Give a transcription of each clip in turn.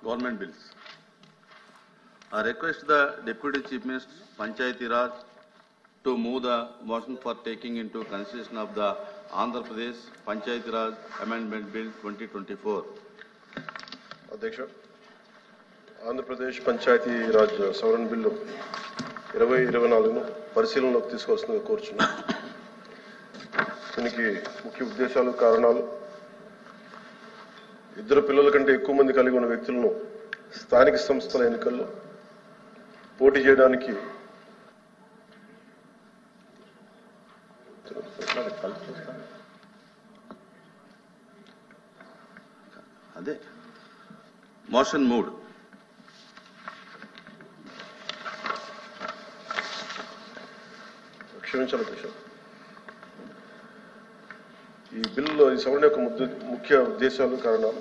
government bills. I request the Deputy Chief Minister, Panchayati Raj, to move the motion for taking into consideration of the Andhra Pradesh Panchayati Raj Amendment Bill 2024. అధ్యక్ష ఆంధ్రప్రదేశ్ పంచాయతీ రాజ్ సవరణ bill ఇరవై ఇరవై నాలుగును పరిశీలనలోకి తీసుకోవాల్సిందిగా కోరుచున్నాం దీనికి ముఖ్య ఉద్దేశాలు కారణాలు ఇద్దరు పిల్లల కంటే ఎక్కువ మంది కలిగి ఉన్న వ్యక్తులను స్థానిక సంస్థల ఎన్నికల్లో పోటీ చేయడానికి అదే మోషన్ మూడ్ క్షమించాలి అధ్యక్ష ఈ బిల్లులో ఈ సవరణ యొక్క ముద్దు- ముఖ్య ఉద్దేశాలు కారణాలు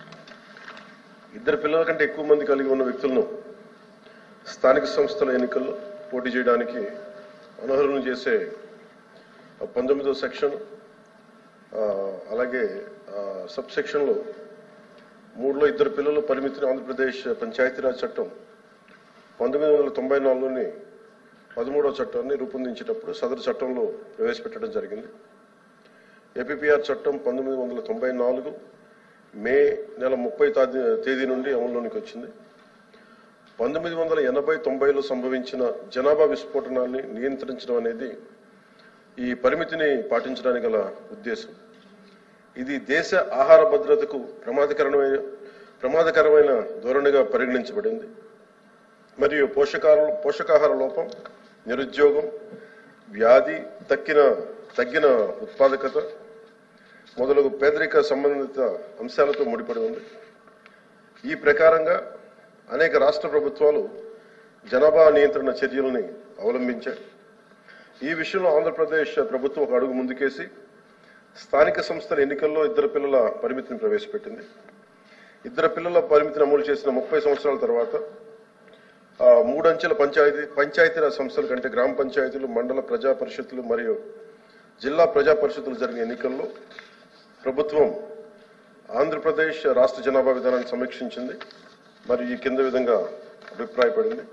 ఇద్దరు పిల్లల కంటే ఎక్కువ మంది కలిగి ఉన్న వ్యక్తులను స్థానిక సంస్థల ఎన్నికల్లో పోటీ చేయడానికి అనర్హులను చేసే ఆ పంతొమ్మిదో సెక్షన్ ఆ, అలాగే ఆ, సబ్ సెక్షన్లో మూడులో ఇద్దరు పిల్లల పరిమితిని ఆంధ్రప్రదేశ్ పంచాయతీరాజ్ చట్టం పంతొమ్మిది వందల తొంభై నాలుగులోని పదమూడవ చట్టాన్ని రూపొందించేటప్పుడు సదరు చట్టంలో ప్రవేశపెట్టడం జరిగింది ఏపీపీఆర్ చట్టం పంతొమ్మిది వందల తొంభై నాలుగు మే నెల ముప్పై తాది- తేదీ నుండి అమల్లోనికి వచ్చింది పంతొమ్మిది వందల ఎనభై తొంభైలో సంభవించిన జనాభా విస్ఫోటనాన్ని నియంత్రించడం అనేది ఈ పరిమితిని పాటించడానికి గల ఉద్దేశం ఇది దేశ ఆహార భద్రతకు ప్రమాదకరమైన ప్రమాదకరమైన ధోరణిగా పరిగణించబడింది మరియు పోషకాహార పోషకాహార లోపం నిరుద్యోగం వ్యాధి తక్కిన తగ్గిన ఉత్పాదకత మొదలగు పేదరిక సంబంధిత అంశాలతో ముడిపడి ఉంది ఈ ప్రకారంగా అనేక రాష్ట్ర ప్రభుత్వాలు జనాభా నియంత్రణ చర్యలని అవలంబించాయి ఈ విషయంలో ఆంధ్రప్రదేశ్ ప్రభుత్వం ఒక అడుగు ముందుకేసి స్థానిక సంస్థల ఎన్నికల్లో ఇద్దరు పిల్లల పరిమితిని ప్రవేశపెట్టింది ఇద్దరు పిల్లల పరిమితిని అమలు చేసిన ముప్పై సంవత్సరాల తర్వాత ఆ, మూడంచెల పంచాయతీ పంచాయతీరాజ్ సంస్థల కంటే గ్రామ పంచాయతీలు మండల ప్రజా పరిషత్తులు మరియు జిల్లా ప్రజా పరిషత్తులు జరిగిన ఎన్నికల్లో ప్రభుత్వం ఆంధ్రప్రదేశ్ రాష్ట్ర జనాభా విధానాన్ని సమీక్షించింది మరియు ఈ కింద విధంగా అభిప్రాయపడింది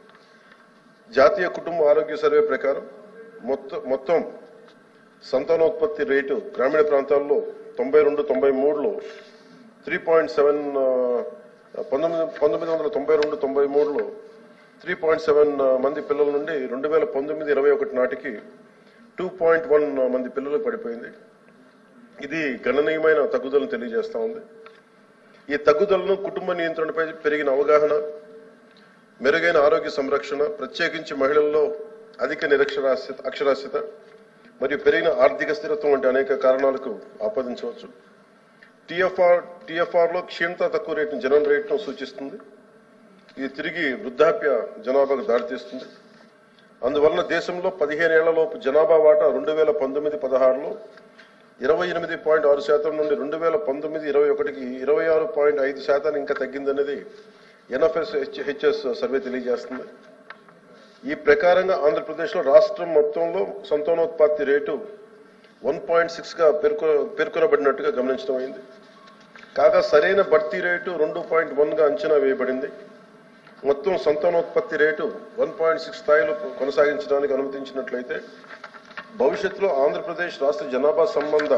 జాతీయ కుటుంబ ఆరోగ్య సర్వే ప్రకారం మొత్తం మొత్తం సంతానోత్పత్తి రేటు గ్రామీణ ప్రాంతాల్లో తొంభై రెండు తొంభై మూడులో త్రీ పాయింట్ సెవెన్ పంతొమ్మిది పంతొమ్మిది వందల తొంభై రెండు తొంభై మూడులో త్రీ పాయింట్ సెవెన్ మంది పిల్లల నుండి రెండు వేల పంతొమ్మిది ఇరవై ఒకటి నాటికి టూ పాయింట్ వన్ మంది పిల్లలు పడిపోయింది ఇది గణనీయమైన తగ్గుదలను తెలియజేస్తా ఉంది ఈ తగ్గుదలను కుటుంబ నియంత్రణపై పెరిగిన అవగాహన మెరుగైన ఆరోగ్య సంరక్షణ ప్రత్యేకించి మహిళల్లో అధిక నిరక్షరాస్యత అక్షరాస్యత మరియు పెరిగిన ఆర్థిక స్థిరత్వం వంటి అనేక కారణాలకు ఆపాదించవచ్చు టీఎఫ్ఆర్ టీఎఫ్ఆర్ లో క్షీణత తక్కువ రేటును జనన రేటును సూచిస్తుంది ఇది తిరిగి వృద్ధాప్య జనాభాకు దారితీస్తుంది అందువలన దేశంలో పదిహేను ఏళ్లలోపు జనాభా వాటా రెండు వేల పంతొమ్మిది పదహారులో ఇరవై ఎనిమిది పాయింట్ ఆరు శాతం నుండి రెండు వేల పంతొమ్మిది ఇరవై ఒకటికి ఇరవై ఆరు పాయింట్ ఐదు శాతాన్ని ఇంకా తగ్గిందనేది ఎన్ఎఫ్ఎస్ హెచ్ఎస్ సర్వే తెలియజేస్తుంది ఈ ప్రకారంగా ఆంధ్రప్రదేశ్లో రాష్ట్రం మొత్తంలో సంతానోత్పత్తి రేటు వన్ పాయింట్ సిక్స్గా పేర్కొ పేర్కొనబడినట్టుగా గమనించడం అయింది కాగా సరైన భర్తీ రేటు రెండు పాయింట్ వన్గా అంచనా వేయబడింది మొత్తం సంతానోత్పత్తి రేటు వన్ పాయింట్ సిక్స్ స్థాయిలో కొనసాగించడానికి అనుమతించినట్లయితే భవిష్యత్తులో ఆంధ్రప్రదేశ్ రాష్ట్ర జనాభా సంబంధ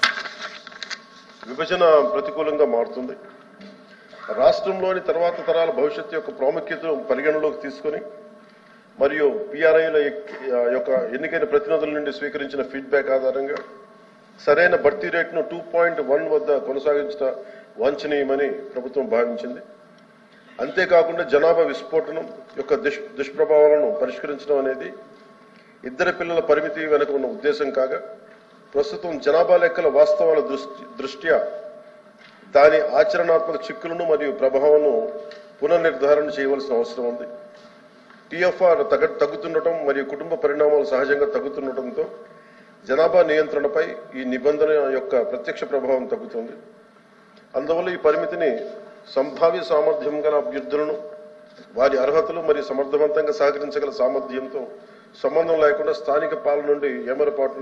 విభజన ప్రతికూలంగా మారుతుంది రాష్ట్రంలోని తర్వాత తరాల భవిష్యత్తు యొక్క ప్రాముఖ్యతను పరిగణలోకి తీసుకొని మరియు పిఆర్ఐల యొక్క ఎన్నికైన ప్రతినిధుల నుండి స్వీకరించిన ఫీడ్బ్యాక్ ఆధారంగా సరైన భర్తీ రేటును టూ పాయింట్ వన్ వద్ద కొనసాగించడం వాంఛనీయమని ప్రభుత్వం భావించింది అంతేకాకుండా జనాభా విస్ఫోటనం యొక్క దుష్ దుష్ప్రభావాలను పరిష్కరించడం అనేది ఇద్దరు పిల్లల పరిమితి వెనుక ఉన్న ఉద్దేశం కాగా ప్రస్తుతం జనాభా లెక్కల వాస్తవాల దృష్టి దృష్ట్యా దాని ఆచరణాత్మక చిక్కులను మరియు ప్రభావాలను పునర్నిర్ధారణ చేయవలసిన అవసరం ఉంది టీఎఫ్ఆర్ తగ్గ తగ్గుతుండటం మరియు కుటుంబ పరిణామాలు సహజంగా తగ్గుతుండటంతో జనాభా నియంత్రణపై ఈ నిబంధన యొక్క ప్రత్యక్ష ప్రభావం తగ్గుతుంది అందువల్ల ఈ పరిమితిని సంభావ్య సామర్థ్యం గల అభ్యర్థులను వారి అర్హతలు మరియు సమర్థవంతంగా సహకరించగల సామర్థ్యంతో సంబంధం లేకుండా స్థానిక పాలన నుండి ఏమరపాటున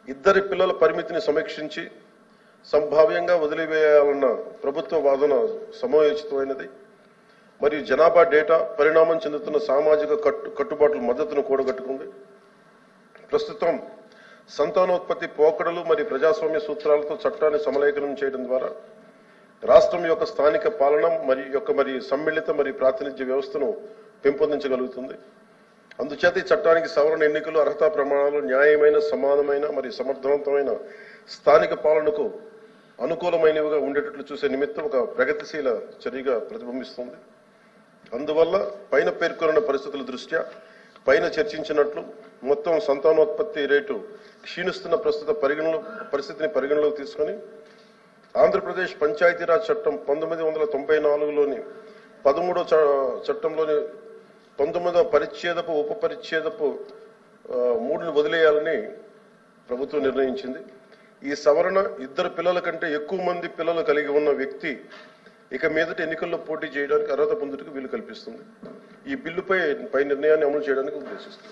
ఇద్దరి పిల్లల పరిమితిని సమీక్షించి సంభావ్యంగా వదిలివేయాలన్న ప్రభుత్వ వాదన సమయోచితమైనది మరియు జనాభా డేటా పరిణామం చెందుతున్న సామాజిక కట్టు కట్టుబాట్ల మద్దతును కూడగట్టుకుంది ప్రస్తుతం సంతానోత్పత్తి పోకడలు మరియు ప్రజాస్వామ్య సూత్రాలతో చట్టాన్ని సమలేఖనం చేయడం ద్వారా రాష్ట్రం యొక్క స్థానిక పాలన మరియు యొక్క మరి సమ్మిళిత మరియు ప్రాతినిధ్య వ్యవస్థను పెంపొందించగలుగుతుంది అందుచేత ఈ చట్టానికి సవరణ ఎన్నికలు అర్హతా ప్రమాణాలు న్యాయమైన సమానమైన మరియు సమర్థవంతమైన స్థానిక పాలనకు అనుకూలమైనవిగా ఉండేటట్లు చూసే నిమిత్తం ఒక ప్రగతిశీల చర్యగా ప్రతిబింబిస్తుంది అందువల్ల పైన పేర్కొన్న పరిస్థితుల దృష్ట్యా పైన చర్చించినట్లు మొత్తం సంతానోత్పత్తి రేటు క్షీణిస్తున్న ప్రస్తుత పరిగణలో పరిస్థితిని పరిగణలోకి తీసుకొని ఆంధ్రప్రదేశ్ పంచాయతీరాజ్ చట్టం పంతొమ్మిది వందల తొంభై నాలుగులోని పదమూడో చ- చట్టంలోని పంతొమ్మిదవ పరిచ్ఛేదపు ఉప పరిచ్ఛేదపు ఆ, మూడుని వదిలేయాలని ప్రభుత్వం నిర్ణయించింది ఈ సవరణ ఇద్దరు పిల్లల కంటే ఎక్కువ మంది పిల్లలు కలిగి ఉన్న వ్యక్తి ఇక మీదట ఎన్నికల్లో పోటీ చేయడానికి అర్హత పొందుటకు వీలు కల్పిస్తుంది ఈ బిల్లుపై పై నిర్ణయాన్ని అమలు చేయడానికి ఉద్దేశిస్తుంది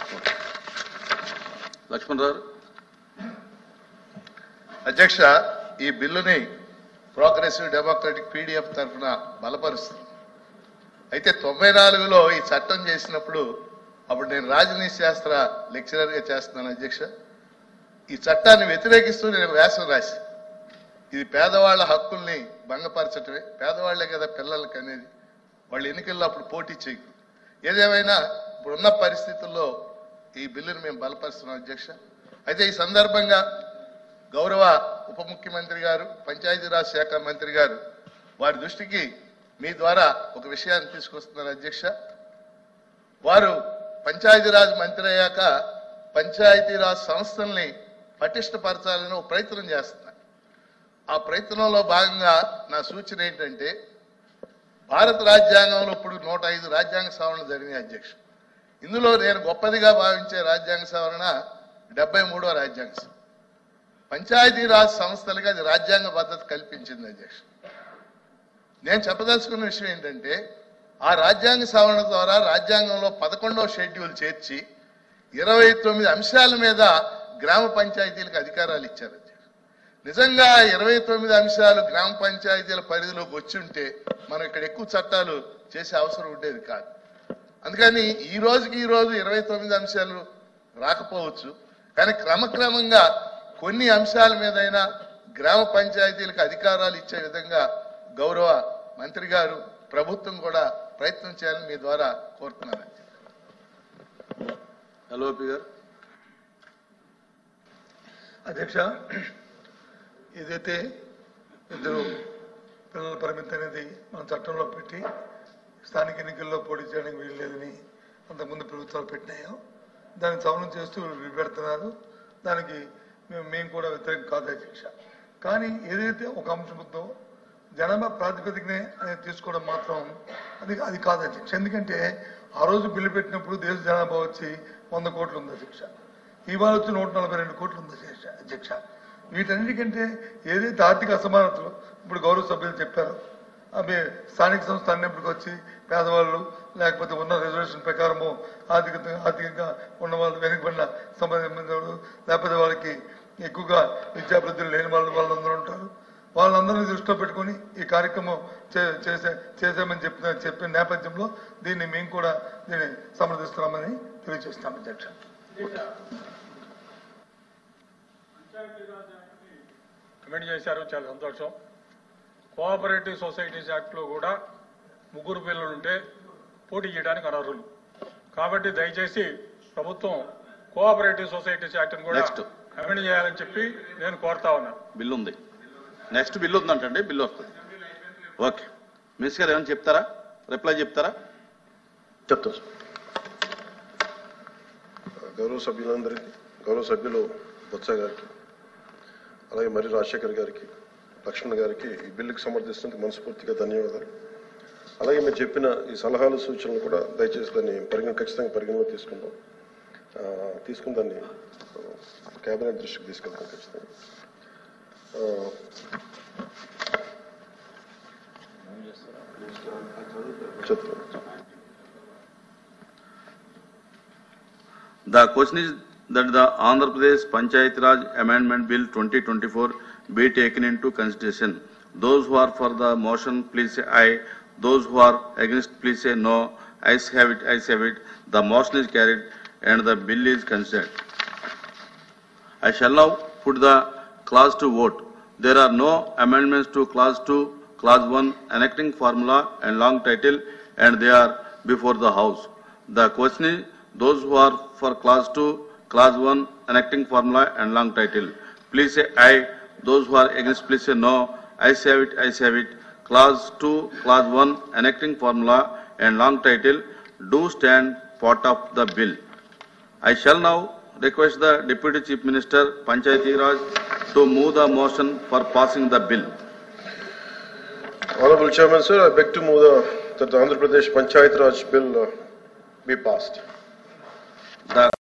లక్ష్మణ్ రావు అధ్యక్ష ఈ బిల్లుని ప్రోగ్రెసివ్ డెమోక్రటిక్ పీడిఎఫ్ తరఫున బలపరుస్తుంది అయితే తొంభై నాలుగులో ఈ చట్టం చేసినప్పుడు అప్పుడు నేను రాజనీతి శాస్త్ర లెక్చరర్గా చేస్తున్నాను అధ్యక్ష ఈ చట్టాన్ని వ్యతిరేకిస్తూ నేను వ్యాసం రాసి ఇది పేదవాళ్ల హక్కుల్ని భంగపరచటమే పేదవాళ్లే కదా పిల్లలకి అనేది వాళ్ళు ఎన్నికల్లో అప్పుడు పోటీ చేయకూడదు ఏదేమైనా ఇప్పుడున్న పరిస్థితుల్లో ఈ బిల్లుని మేము బలపరుస్తున్నాం అధ్యక్ష అయితే ఈ సందర్భంగా గౌరవ ఉప ముఖ్యమంత్రి గారు పంచాయతీరాజ్ శాఖ మంత్రి గారు వారి దృష్టికి మీ ద్వారా ఒక విషయాన్ని తీసుకొస్తున్నారు అధ్యక్ష వారు పంచాయతీరాజ్ మంత్రి అయ్యాక పంచాయతీరాజ్ సంస్థల్ని పటిష్టపరచాలని ఒక ప్రయత్నం చేస్తున్నారు ఆ ప్రయత్నంలో భాగంగా నా సూచన ఏంటంటే భారత రాజ్యాంగంలో ఇప్పుడు నూట ఐదు రాజ్యాంగ సవరణలు జరిగినాయి అధ్యక్ష ఇందులో నేను గొప్పదిగా భావించే రాజ్యాంగ సవరణ డెబ్బై మూడో రాజ్యాంగ సవరణ పంచాయతీరాజ్ సంస్థలుగా అది రాజ్యాంగ భద్రత కల్పించింది అధ్యక్ష నేను చెప్పదలుచుకున్న విషయం ఏంటంటే ఆ రాజ్యాంగ సవరణ ద్వారా రాజ్యాంగంలో పదకొండవ షెడ్యూల్ చేర్చి ఇరవై తొమ్మిది అంశాల మీద గ్రామ పంచాయతీలకు అధికారాలు ఇచ్చారు అధ్యక్ష నిజంగా ఇరవై తొమ్మిది అంశాలు గ్రామ పంచాయతీల పరిధిలోకి వచ్చి ఉంటే మనం ఇక్కడ ఎక్కువ చట్టాలు చేసే అవసరం ఉండేది కాదు అందుకని ఈ రోజుకి ఈ రోజు ఇరవై తొమ్మిది అంశాలు రాకపోవచ్చు కానీ క్రమక్రమంగా కొన్ని అంశాల మీదైనా గ్రామ పంచాయతీలకు అధికారాలు ఇచ్చే విధంగా గౌరవ మంత్రి గారు ప్రభుత్వం కూడా ప్రయత్నం చేయాలని మీ ద్వారా కోరుతున్నాను ఎల్ఓపి గారు అధ్యక్ష ఏదైతే ఇద్దరు పిల్లల పరిమితి అనేది మన చట్టంలో పెట్టి స్థానిక ఎన్నికల్లో పోటీ చేయడానికి వీలు లేదని అంతకుముందు ప్రభుత్వాలు పెట్టినాయో దాన్ని సవరణ చేస్తూ వీళ్ళు పెడుతున్నారు దానికి మేము మేము కూడా వ్యతిరేకం కాదు అధ్యక్ష కానీ ఏదైతే ఒక అంశం ఉందో జనాభా ప్రాతిపదికనే అనేది తీసుకోవడం మాత్రం అది అది కాదు అధ్యక్ష ఎందుకంటే ఆ రోజు బిల్లు పెట్టినప్పుడు దేశ జనాభా వచ్చి వంద కోట్లు ఉంది అధ్యక్ష ఇవాళ వచ్చి నూట నలభై రెండు కోట్లు ఉంది అధ్యక్ష అధ్యక్ష వీటన్నిటికంటే ఏదైతే ఆర్థిక అసమానతలు ఇప్పుడు గౌరవ సభ్యులు చెప్పారు అవి స్థానిక సంస్థ అన్నప్పటికి వచ్చి పేదవాళ్ళు లేకపోతే ఉన్న రిజర్వేషన్ ప్రకారము ఆర్థిక ఆర్థికంగా ఉన్న వాళ్ళు వెనుకబడిన సంబంధించిన లేకపోతే వాళ్ళకి ఎక్కువగా విద్యాభివృద్ధులు లేని వాళ్ళు వాళ్ళందరూ ఉంటారు వాళ్ళందరినీ దృష్టిలో పెట్టుకొని ఈ కార్యక్రమం చే- చేసే చేసామని చెప్పిన చెప్పిన నేపథ్యంలో దీన్ని మేము కూడా దీన్ని సమర్థిస్తున్నామని తెలియజేస్తాం అధ్యక్ష కమెంట్ చేశారు చాలా సంతోషం కోఆపరేటివ్ సొసైటీస్ యాక్ట్ లో కూడా ముగ్గురు పిల్లలు ఉంటే పోటీ చేయడానికి అనర్హులు కాబట్టి దయచేసి ప్రభుత్వం కోఆపరేటివ్ సొసైటీస్ యాక్ట్ కూడా Next. అమెండ్ చేయాలని చెప్పి నేను కోరుతా ఉన్నాను బిల్లు ఉంది నెక్స్ట్ బిల్లు ఉందంటండి బిల్లు వస్తుంది ఓకే మినిస్ గారు ఏమైనా చెప్తారా రిప్లై చెప్తారా చెప్తాను సార్ గౌరవ సభ్యులందరికీ గౌరవ సభ్యులు బొత్స గారికి అలాగే మరి రాజశేఖర్ గారికి లక్ష్మణ్ గారికి ఈ బిల్లుకి సమర్థిస్తున్నందుకు మనస్ఫూర్తిగా ధన్యవాదాలు అలాగే మీరు చెప్పిన ఈ సలహాలు సూచనలు కూడా దయచేసి దాన్ని పరిగణ ఖచ్చితంగా పరిగణలో తీసుకుందాం ఆ, తీసుకుని దాన్ని కేబినెట్ దృష్టికి తీసుకెళ్తాం ఖచ్చితంగా ఆ, చెప్తాను The question is that the Andhra Pradesh Panchayat Raj Amendment Bill 2024 be taken into consideration. Those who are for the motion, please say aye. Those who are against, please say no. Ayes have it, ayes have it. The motion is carried and the bill is considered. I shall now put the clause to vote. There are no amendments to clause two, clause one, enacting formula and long title, and they are before the House. The question is, those who are for clause two, clause one, enacting formula and long title, please say aye. Those who are against, please say no. I have it, I have it. Clause two, clause one, enacting formula and long title do stand part of the bill. I shall now request the Deputy Chief Minister, Panchayati Raj, to move the motion for passing the bill. Honorable Chairman, sir, I beg to move the, that the Andhra Pradesh Panchayat Raj Bill uh, be passed. The